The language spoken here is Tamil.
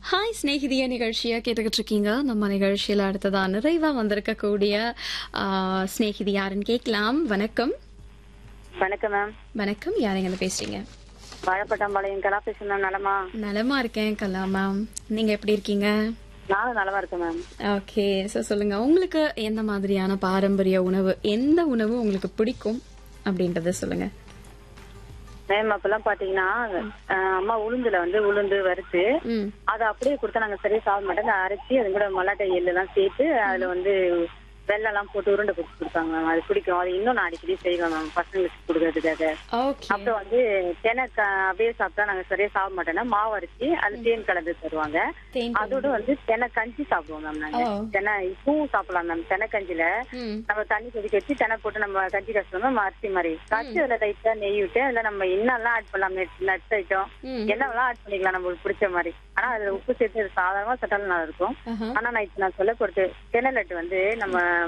ஹாய் ஸ்நேகிதிய நிகழ்ச்சியை கேட்டுக்கிட்டு இருக்கீங்க நம்ம நிகழ்ச்சியில் அடுத்ததா நிறைவா வந்திருக்கக்கூடிய ஆ, ஸ்நேகிதி யாருன்னு கேட்கலாம் வணக்கம் வணக்கம் மேம் வணக்கம் யாருங்க பேசுறீங்க வாழைப்பட்டாம்பாளையம் கலா பேசுறேன் நலமா நலமா இருக்கேன் கலா மேம் நீங்க எப்படி இருக்கீங்க நானும் நலமா இருக்கேன் மேம் ஓகே ஸோ சொல்லுங்க உங்களுக்கு எந்த மாதிரியான பாரம்பரிய உணவு எந்த உணவு உங்களுக்கு பிடிக்கும் அப்படின்றத சொல்லுங்க மேம் அப்பெல்லாம் பாத்தீங்கன்னா அஹ், அம்மா உளுந்துல வந்து உளுந்து வறுத்து ம் அதை அப்படியே கொடுத்தா நாங்க சரியா சாப்பிட மாட்டோம் அதை அரைச்சி அது கூட மல்லாட்டை எள்ளு எல்லாம் சேர்த்து அதுல வந்து வெள்ளம் எல்லாம் போட்டு உருண்டை போட்டு கொடுப்பாங்க மேம் அது பிடிக்கும் அது இன்னும் நான் அடிக்கடி செய்வேன் மேம் பசங்களுக்கு கொடுக்கறதுக்காக ஓகே அப்புறம் வந்து தெனை க- அப்படியே சாப்பிட்டா நாங்க சரியா சாப்பிட மாட்டோம்னா மாவு அரைச்சி அது தேன் கலந்து தருவாங்க தேன் அதோட வந்து தெனை கஞ்சி சாப்பிடுவோம் மேம் நாங்க ஓ. தெனை இப்பவும் சாப்பிடலாம் மேம் தெனை கஞ்சில ம் நம்ம தண்ணி கொதிக்க வச்சு தெனை போட்டு நம்ம கஞ்சி கஷ்டம் நம்ம அரிசி மாதிரி காய்ச்சி அதுல லைட்டா நெய் விட்டு அதுல நம்ம என்னெல்லாம் ஆட் பண்ணலாம் நட்ஸ் ஐட்டம் ம் என்னெல்லாம் ஆட் பண்ணிக்கலாம் நம்மளுக்கு பிடிச்ச மாதிரி ஆனா அதுல உப்பு சேர்த்து அது சாதாரணமா சட்டாலும் நல்லா இருக்கும் ஆஹா. ஆனா நான் இப்ப நான் சொல்ல பொறுத்து தெனை லட்டு வந்து நம்ம